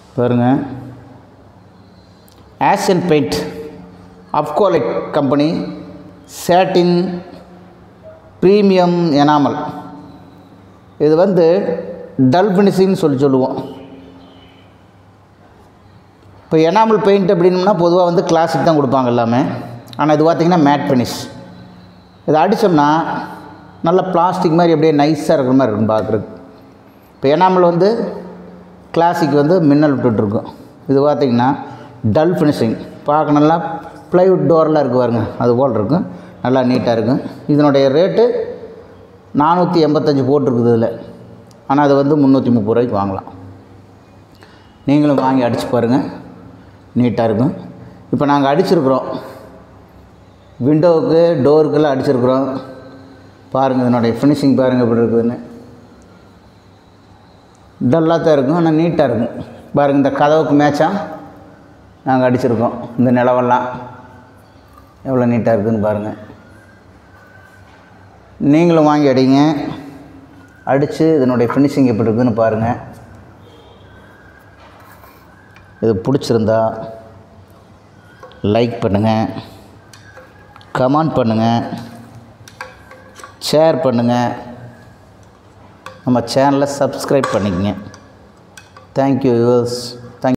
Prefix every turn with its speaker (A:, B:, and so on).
A: பாருங்க Asian paint Apcolite company satin premium enamel இது வந்து டல் ஃபினிஷிங்னு சொல்லி சொல்லுவோம் இப்போ எனாமல் பெயிண்ட் அப்படின்னம்னா பொதுவாக வந்து கிளாஸுக்கு தான் கொடுப்பாங்க எல்லாமே ஆனால் இது பார்த்திங்கன்னா மேட் ஃபினிஷ் இதை அடித்தோம்னா நல்ல பிளாஸ்டிக் மாதிரி அப்படியே நைஸாக இருக்கிற மாதிரி இருக்கும் பார்க்குறதுக்கு இப்போ எனாமல் வந்து கிளாசிக் வந்து மின்னல் விட்டுட்ருக்கும் இது பார்த்திங்கன்னா டல் ஃபினிஷிங் பார்க்க நல்லா ப்ளைவுட் டோர்லாம் இருக்குது பாருங்க அது போல் இருக்கும் நல்லா நீட்டாக இருக்கும் இதனுடைய ரேட்டு நானூற்றி எண்பத்தஞ்சு போட்டிருக்குது இதில் ஆனால் அது வந்து முந்நூற்றி முப்பது ரூபாய்க்கு வாங்கலாம் நீங்களும் வாங்கி அடித்து பாருங்கள் நீட்டாக இருக்கும் இப்போ நாங்கள் அடிச்சிருக்கிறோம் விண்டோவுக்கு டோருக்கெல்லாம் அடிச்சிருக்கிறோம் பாருங்கள் இதனுடைய ஃபினிஷிங் பாருங்கள் எப்படி இருக்குதுன்னு டல்லாக தான் இருக்கும் ஆனால் நீட்டாக இருக்கும் பாருங்கள் இந்த கதவுக்கு மேட்சாக நாங்கள் அடிச்சிருக்கோம் இந்த நிலவெல்லாம் எவ்வளோ நீட்டாக இருக்குதுன்னு பாருங்கள் நீங்களும் வாங்கி அடிங்க அடித்து இதனுடைய ஃபினிஷிங் எப்படி இருக்குதுன்னு பாருங்கள் இது பிடிச்சிருந்தா லைக் பண்ணுங்கள் கமெண்ட் பண்ணுங்கள் ஷேர் பண்ணுங்கள் நம்ம சேனலை சப்ஸ்கிரைப் பண்ணிக்கங்க தேங்க்யூ யூவர்ஸ்